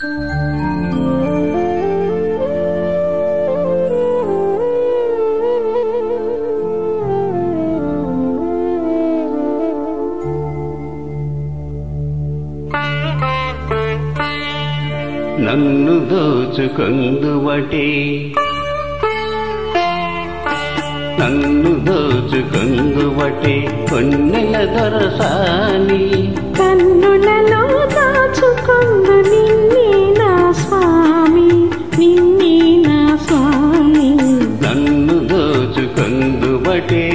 నన్ను దోచుకొందువటే నన్ను దోచుకొందువటే కొన్నెల దొరసాని కన్నులలో దాచుకొందు నిన్నే నా స్వామి నిన్నే నా స్వామి నన్ను దోచుకొందువటే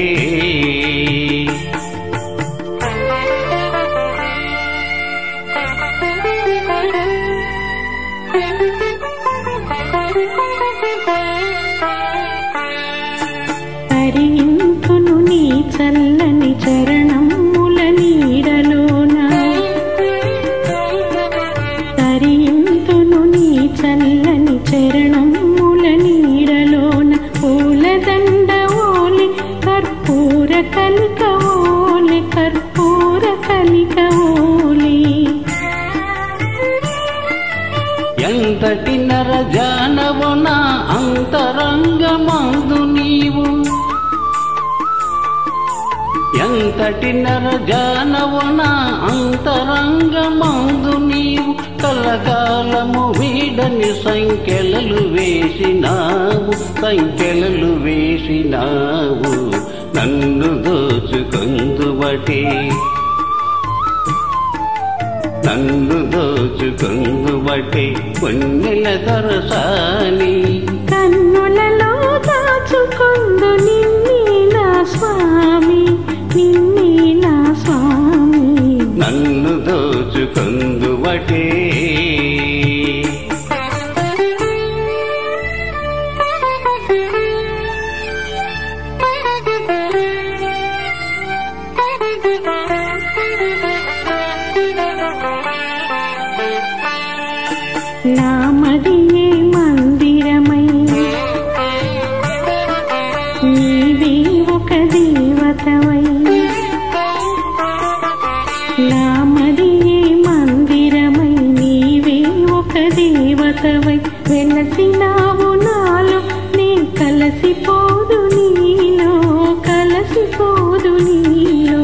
తరింతును నీ చల్లని చరణముల నీడలోన తరింతును నీ చల్లని చరణముల నీడలోన పూలదండ ఓలి కర్పూర కలిక ఓలి కర్పూర కలిక ఓలి ఎంతటి నర జానవు నా అంతరంగమందు నీవు ఎంతటి నర జానవు నా అంతరంగమందు నీవు కలకాలము వీడని సంఖ్యలలు వేసినావు సంఖ్యలలు వేసినావు నన్ను దోచుకొందువటే నన్ను దోచుకొందువటే కొన్నెల దొరసాని కన్నులలో దాచుకొందు నిన్నే నా స్వామి నిన్నే నా స్వామి నన్ను దోచుకొందువటే నా మదియే మందిరమై నీవే ఒక దేవతవై నా మదియే మందిరమై నీవే ఒక దేవతవై వెలసినావు నాలో నే కలసిపోదు నీలో కలసిపోదు నీలో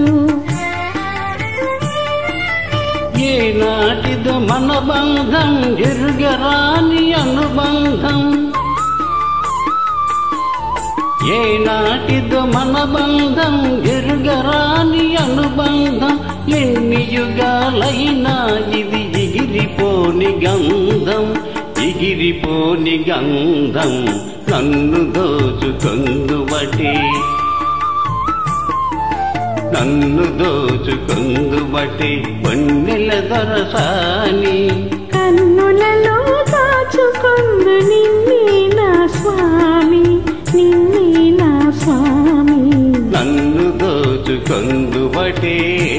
ఏనాటిదో మన బంధం ఎరుగరాని అనుబంధం ఏనాటిదో మన బంధం ఎరుగరాని అనుబంధం ఎన్ని యుగాలైనా ఇది ఎగిరిపోని గంధం ఎగిరిపోని గంధం నన్ను దోచుకొందువటే నన్ను దోచుకొందువటే పొన్నెల దొరసాని కన్నులలో దాచుకొందు నిన్నే నా స్వామి నిన్నే నా స్వామి నన్ను దోచుకొందువటే